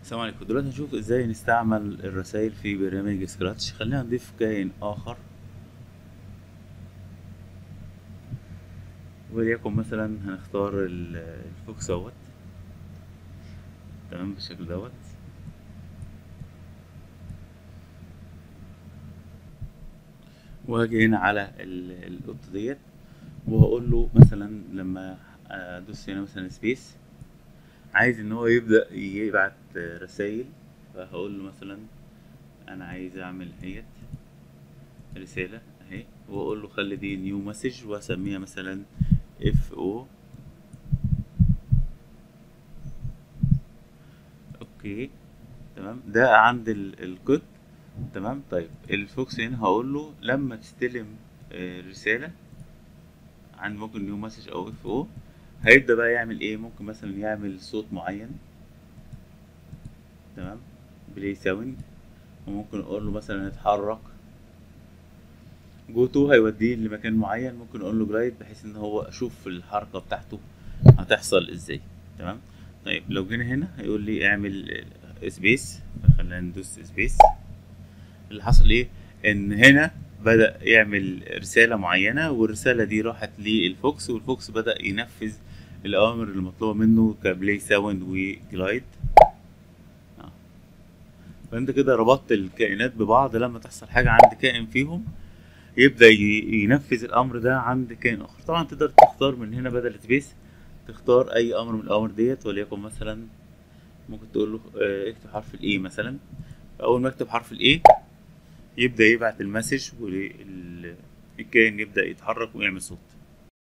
السلام عليكم دلوقتي هنشوف ازاي نستعمل الرسائل في برنامج سكراتش خلينا نضيف كائن اخر وليكن مثلا هنختار ال- الفوكس اهوت تمام بالشكل دوت وهاجي هنا على ال- القطة ديت وهقول له مثلا لما ادوس هنا مثلا سبيس عايز ان هو يبدأ يبعت رسائل فهقول له مثلا انا عايز اعمل اهيت رسالة اهي واقول له خلي دي نيو مسج واسميها مثلا اف او اوكي تمام ده عند ال- القط تمام طيب الفوكس هنا هقول له لما تستلم آه، رسالة عند ممكن نيو مسج او اف او هيبدأ بقى يعمل ايه ممكن مثلا يعمل صوت معين تمام بلاي ساوند وممكن اقول له مثلا اتحرك جو تو هيوديه لمكان معين ممكن اقول له جرايد بحيث ان هو اشوف الحركة بتاعته هتحصل ازاي تمام طيب لو جينا هنا هيقول لي اعمل سبيس خلينا ندوس سبيس اللي حصل ايه ان هنا بدأ يعمل رسالة معينة والرسالة دي راحت للفوكس والفوكس بدأ ينفذ الأوامر المطلوبة منه كبلاي ساوند وجلايد آه. فأنت كده ربطت الكائنات ببعض لما تحصل حاجة عند كائن فيهم يبدأ ي- ينفذ الأمر ده عند كائن آخر طبعا تقدر تختار من هنا بدل سبيس تختار أي أمر من الأوامر ديت وليكن مثلا ممكن تقول له آه، اكتب حرف الإي مثلا أول ما اكتب حرف الإي يبدأ يبعت المسج والكائن يبدأ يتحرك ويعمل صوت